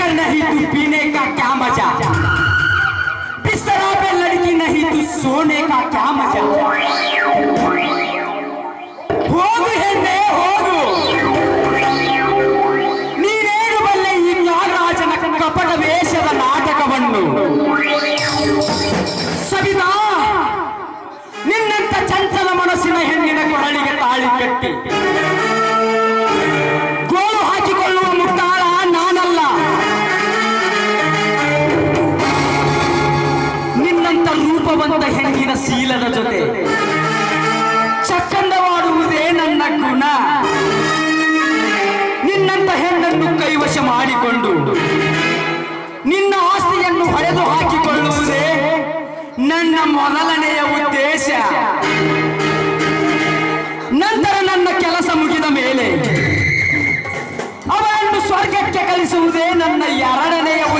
अगर नहीं तू पीने का क्या मजा बिस्तरा पे लड़की नहीं तू सोने का क्या मजा ಹೋಗು ಹೆಣ್ಣೆ ಹೋಗು ನೀನೇನು ಬಲ್ಲೆ ಈ ತ್ಯಾಗರಾಜನ ಕಪಟ ವೇಷದ ನಾಟಕವನ್ನು ಸವಿತಾ ನಿನ್ನಂತ ಚಂಚಲ ಮನಸ್ಸಿನ ಹೆಣ್ಣಿನ ಕೊರಳಿಗೆ ತಾಳಿ ಕಟ್ಟಿ ಗೋಳು ಹಾಕಿಕೊಳ್ಳುವ ಮುಟ್ಟಾಳ ನಾನಲ್ಲ ನಿನ್ನಂತ ರೂಪವಂತ ಹೆಣ್ಣಿನ ಶೀಲದ ಜೊತೆ ಚಕ್ಕಂದವಾಡುವುದೇ ನನ್ನ ಗುಣ ನಿನ್ನಂತ ಹೆಣ್ಣನ್ನು ಕೈವಶ ಮಾಡಿಕೊಂಡು ನಿನ್ನ ಆಸ್ತಿಯನ್ನು ಹೊಡೆದು ಹಾಕಿಕೊಳ್ಳುವುದೇ ನನ್ನ ಮೊದಲನೆಯ ಉದ್ದೇಶ ನಂತರ ನನ್ನ ಕೆಲಸ ಮುಗಿದ ಮೇಲೆ ಅವರನ್ನು ಸ್ವರ್ಗಕ್ಕೆ ಕಳಿಸುವುದೇ ನನ್ನ ಎರಡನೆಯ